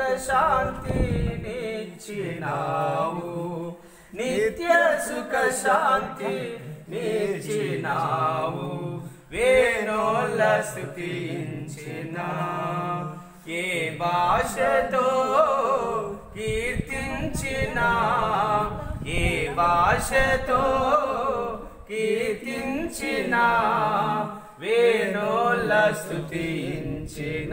శాంతినిచ్చినావు నిత్య సుఖ శాంతి నిచ్చినావు వేణోల స్థుతించిన ఏ భాషతో కీర్తించిన ఏ భాషతో కీర్తించిన వేణోల స్థుతించిన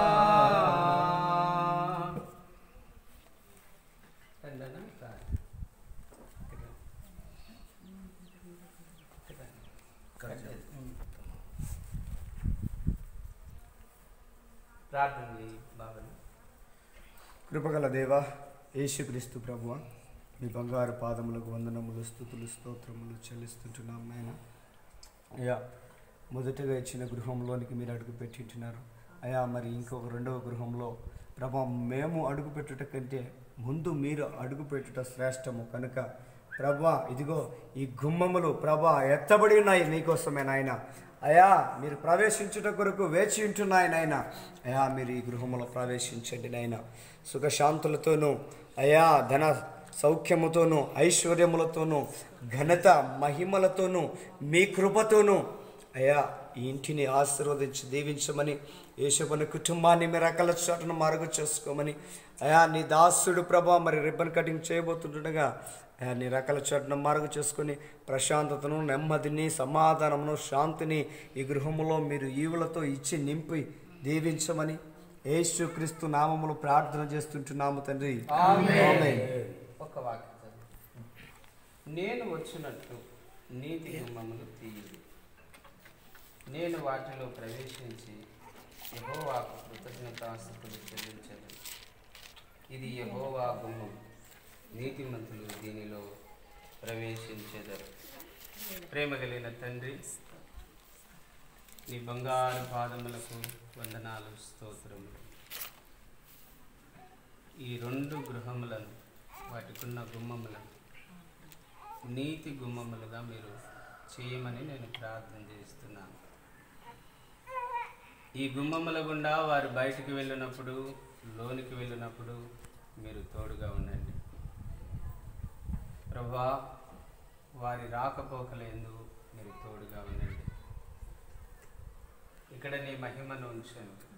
ప్రార్థన చేయి బాబా కృపగల దేవా యేసుక్రీస్తు ప్రభువ మీ బంగారు పాదములకు వందనములు స్థుతులు స్తోత్రములు చెల్లిస్తుంటున్నాం నాయన అయ్యా మొదటగా ఇచ్చిన గృహంలోనికి మీరు అడుగు పెట్టింటున్నారు అయ్యా మరి ఇంకొక రెండవ గృహంలో ప్రభా మేము అడుగు పెట్టుట కంటే ముందు మీరు అడుగు పెట్టుట శ్రేష్టము కనుక ప్రభా ఇదిగో ఈ గుమ్మములు ప్రభా ఎత్తబడి ఉన్నాయి నీకోసమే నాయన అయా మీరు ప్రవేశించుట కొరకు వేచి ఉంటున్నాయి నాయన అయా మీరు ఈ గృహములో ప్రవేశించండి నాయన సుఖశాంతులతోనూ అయా ధన సౌఖ్యముతోనూ ఐశ్వర్యములతోనూ ఘనత మహిమలతోనూ మీ కృపతోనూ అయా ఈ ఇంటిని ఆశీర్వదించి దీవించమని యేసుపని కుటుంబాన్ని మీరు రకల చోటను మరుగు చేసుకోమని అయా నీ దాసుడు ప్రభా మరి రిబ్బన్ కటింగ్ చేయబోతుండగా అయా నీ రకల చోటను మరుగు చేసుకొని ప్రశాంతతను నెమ్మదిని సమాధానమును శాంతిని ఈ గృహములో మీరు ఈవులతో ఇచ్చి నింపి దీవించమని యేసు క్రీస్తు నామములు ప్రార్థన చేస్తుంటున్నాము తండ్రి ఆమేన్. ఒక వాక్యం చదువు. నేను వచ్చినట్టు నీతి గుమ్మములు తీయుడు నేను వాటిలో ప్రవేశించి యహోవాకు కృతజ్ఞతాస్థుతులు చెల్లించదు ఇది యహోవా గుమ్మం నీతిమంతులు దీనిలో ప్రవేశించెదరు ప్రేమ కలిగిన తండ్రి నీ బంగారు పాదములకు వందనాలు స్తోత్రములు ఈ రెండు గృహములను వాటికున్న గుమ్మములను నీతి గుమ్మములుగా మీరు చేయమని నేను ప్రార్థన చేస్తున్నాను ఈ గుమ్మముల గుండా వారు బయటికి వెళ్ళినప్పుడు లోనికి వెళ్ళినప్పుడు మీరు తోడుగా ఉండండి ప్రభా వారి రాకపోకలందు మీరు తోడుగా ఉండండి ఇక్కడ నీ మహిమను ఉంచండి